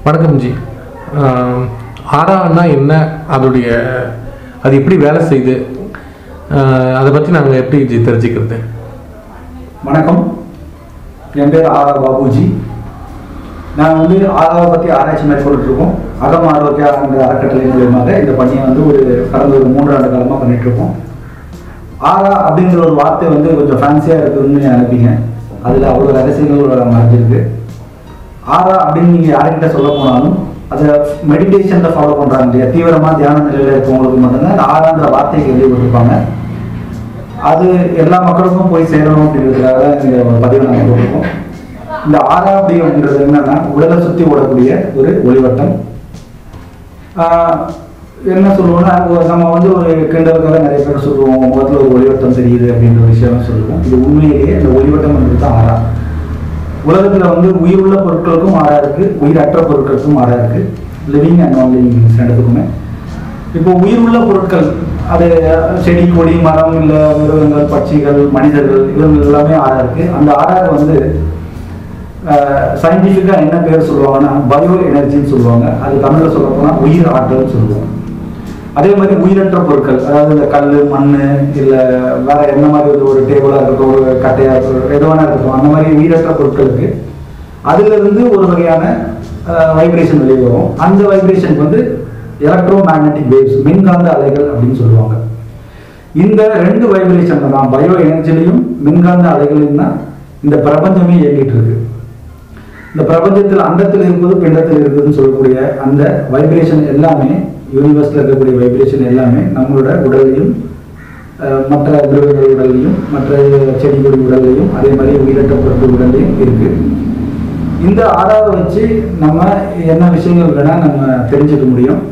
வணக்கம் ஜி ஆஹ் ஆறான்னா என்ன அதோடைய அது எப்படி வேலை செய்யுது ஆஹ் அதை பற்றி நாங்கள் எப்படி ஜி தெரிஞ்சுக்கிறது வணக்கம் என் பேர் ஆரா பாபுஜி நான் வந்து ஆராவை பற்றி ஆராய்ச்சி மேற்கொண்டு இருக்கோம் அகம் ஆரோக்கியா என்ற அறக்கட்டளை மூலியமாக இந்த பணியை வந்து ஒரு கடந்த ஒரு மூன்றாண்டு காலமாக பண்ணிட்டு இருக்கோம் ஆரா அப்படிங்கிற ஒரு வார்த்தை வந்து கொஞ்சம் ஃபேன்சியாக இருக்குதுன்னு நினைப்பீங்க அதில் அவ்வளோ ரகசியங்கள் மறைஞ்சிருக்கு ஆரா அப்படின்னு நீங்கள் யார்கிட்ட சொல்ல போனாலும் அதை மெடிடேஷனில் ஃபாலோ பண்ணுறாங்க இல்லையா தீவிரமாக தியான நிலையில் இருக்கவங்களுக்கு மட்டும்தான் இந்த ஆறான்ற வார்த்தையை கேள்விப்பட்டிருப்பாங்க அது எல்லா மக்களுக்கும் போய் சேரணும் அப்படிங்கிறதுக்காக தான் இந்த ஒரு பதிவை நாங்கள் போட்டிருக்கோம் இந்த ஆறா அப்படி அப்படின்றது என்னன்னா உடலை சுற்றி ஓடக்கூடிய ஒரு ஒளிவட்டம் ஆஹ் என்ன சொல்லுவோம்னா ஒரு நம்ம வந்து ஒரு கிண்டலுக்காக நிறைய பேர் சொல்லுவோம் முகத்தில் ஒரு ஒளிவட்டம் தெரியுது அப்படின்ற விஷயம் சொல்லுவோம் இது உண்மையிலேயே இந்த ஒளிவட்டம் என்பது தான் ஆறா உலகத்தில் வந்து உயிருள்ள பொருட்களுக்கும் ஆறா இருக்கு உயிரற்ற பொருட்களுக்கும் ஆறா இருக்கு லிவிங் அண்ட் நான் லிவிங் ரெண்டுத்துக்குமே இப்போ உயிருள்ள பொருட்கள் அது செடி கொடி மரம் இல்லை மிருகங்கள் பட்சிகள் மனிதர்கள் இவங்க எல்லாமே ஆறா இருக்கு அந்த ஆறாக வந்து சயின்டிஃபிக்காக என்ன பேர் சொல்லுவாங்கன்னா பயோ எனர்ஜின்னு சொல்லுவாங்க அது தமிழில் சொல்ல போனால் உயிர் ஆற்றல்னு சொல்லுவாங்க அதே மாதிரி உயிரற்ற பொருட்கள் அதாவது இந்த கல் மண் இல்லை வேற என்ன மாதிரி ஒரு- ஒரு டேபிளாக இருக்கட்டும் ஒரு கட்டையாக இருக்கட்டும் எது வேணா இருக்கட்டும் அந்த மாதிரி உயிரற்ற பொருட்களுக்கு அதுல இருந்து ஒரு வகையான வைப்ரேஷன் வெளியே வரும் அந்த வைப்ரேஷனுக்கு வந்து எலக்ட்ரோ மேக்னெட்டிக் வேவ்ஸ் மின்காந்த அலைகள் அப்படின்னு சொல்லுவாங்க இந்த ரெண்டு வைப்ரேஷன்ல தான் பயோ எனர்ஜிலையும் மின்காந்த அலைகளையும் தான் இந்த பிரபஞ்சமே இயங்கிட்டு இருக்கு இந்த பிரபஞ்சத்தில் அண்டத்தில் இருப்பது பிண்டத்தில் இருக்குதுன்னு சொல்லக்கூடிய அந்த வைப்ரேஷன் எல்லாமே யூனிவர்ஸ்ல இருக்கக்கூடிய வைப்ரேஷன் எல்லாமே நம்மளோட உடலையும் அஹ், மற்ற மிருகங்கள் உடல்லையும் மற்ற செடி கொடி உடல்லையும் அதே மாதிரி உயிரற்ற பொருட்கள் உடல்லையும் இருக்கு இந்த ஆறாவை வச்சு நம்ம என்ன விஷயங்கள் வேணா நம்ம தெரிஞ்சுக்க முடியும்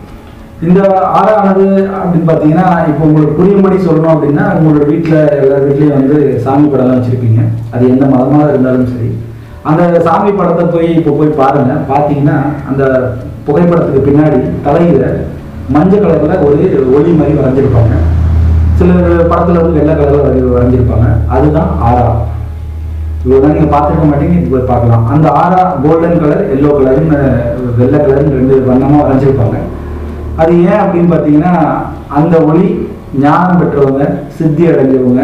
இந்த ஆறானது அப்படின்னு பார்த்தீங்கன்னா இப்போ உங்களுக்கு புரியும்படி சொல்லணும் அப்படின்னா உங்களோட வீட்டில் எல்லா வீட்லேயும் வந்து சாமி படம்லாம் வச்சுருப்பீங்க அது எந்த மதமாக இருந்தாலும் சரி அந்த சாமி படத்தை போய் இப்போ போய் பாருங்க பார்த்தீங்கன்னா அந்த புகைப்படத்துக்கு பின்னாடி தலையில மஞ்சள் கலரில் ஒரு ஒளி மாதிரி வரைஞ்சிருப்பாங்க சில படத்தில் வந்து வெள்ளை கலரில் வரை வரைஞ்சிருப்பாங்க அதுதான் ஆறா இவ்வளோதான் நீங்கள் பார்த்துருக்க மாட்டீங்க இது போய் பார்க்கலாம் அந்த ஆறா கோல்டன் கலர் எல்லோ கலர்னு வெள்ளை கலர்னு ரெண்டு வண்ணமாக வரைஞ்சிருப்பாங்க அது ஏன் அப்படின்னு பார்த்தீங்கன்னா அந்த ஒளி ஞானம் பெற்றவங்க சித்தி அடைஞ்சவங்க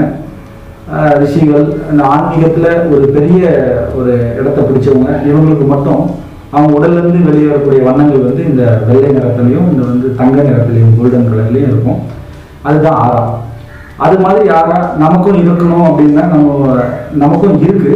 ஆஹ் ரிஷிகள் அந்த ஆன்மீகத்தில் ஒரு பெரிய ஒரு இடத்த பிடிச்சவங்க இவங்களுக்கு மட்டும் அவங்க உடல்ல இருந்து வெளியே வரக்கூடிய வண்ணங்கள் வந்து இந்த வெள்ளை நிறத்துலையும் இந்த வந்து தங்க நிறத்துலையும் கோல்டன் கலர்லையும் இருக்கும் அதுதான் ஆறா அது மாதிரி யாரா நமக்கும் இருக்கணும் அப்படின்னா நம்ம நமக்கும் இருக்கு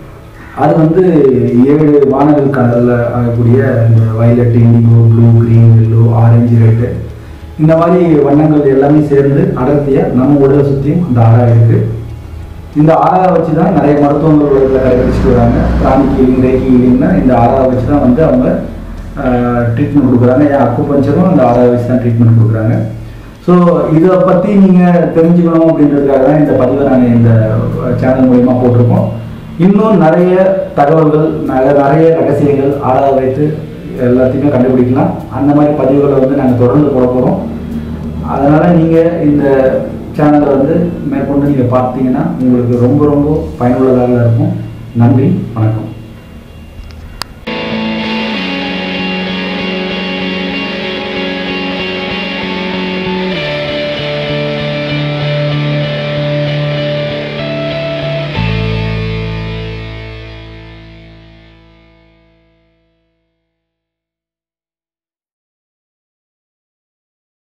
அது வந்து ஏழு வானவில் கலரில் ஆகக்கூடிய இந்த violet indigo blue green yellow orange red இந்த மாதிரி வண்ணங்கள் எல்லாமே சேர்ந்து அடர்த்தியாக நம்ம உடலை சுற்றியும் அந்த ஆறா இருக்கு இந்த ஆறாவை வச்சு தான் நிறைய மருத்துவங்கள் உலகத்தில் கடைபிடிச்சிட்டு வராங்க பிராணிக் ஹீலிங் ரேக்கி ஹீலிங்னா இந்த ஆறாவை வச்சு தான் வந்து அவங்க ட்ரீட்மெண்ட் கொடுக்குறாங்க ஏன் அக்குபஞ்சரும் அந்த ஆறாவை வச்சு தான் ட்ரீட்மெண்ட் கொடுக்குறாங்க ஸோ இதை பற்றி நீங்கள் தெரிஞ்சுக்கணும் அப்படின்றதுக்காக தான் இந்த பதிவை நாங்கள் இந்த சேனல் மூலிமா போட்டிருக்கோம் இன்னும் நிறைய தகவல்கள் நிறைய நிறைய ரகசியங்கள் ஆறாவை வைத்து எல்லாத்தையுமே கண்டுபிடிக்கலாம் அந்த மாதிரி பதிவுகளை வந்து நாங்கள் தொடர்ந்து போட போகிறோம் அதனால் நீங்கள் இந்த சேனலை வந்து மேற்கொண்டு நீங்கள் பார்த்தீங்கன்னா உங்களுக்கு ரொம்ப ரொம்ப பயனுள்ளதாக இருக்கும் நன்றி வணக்கம்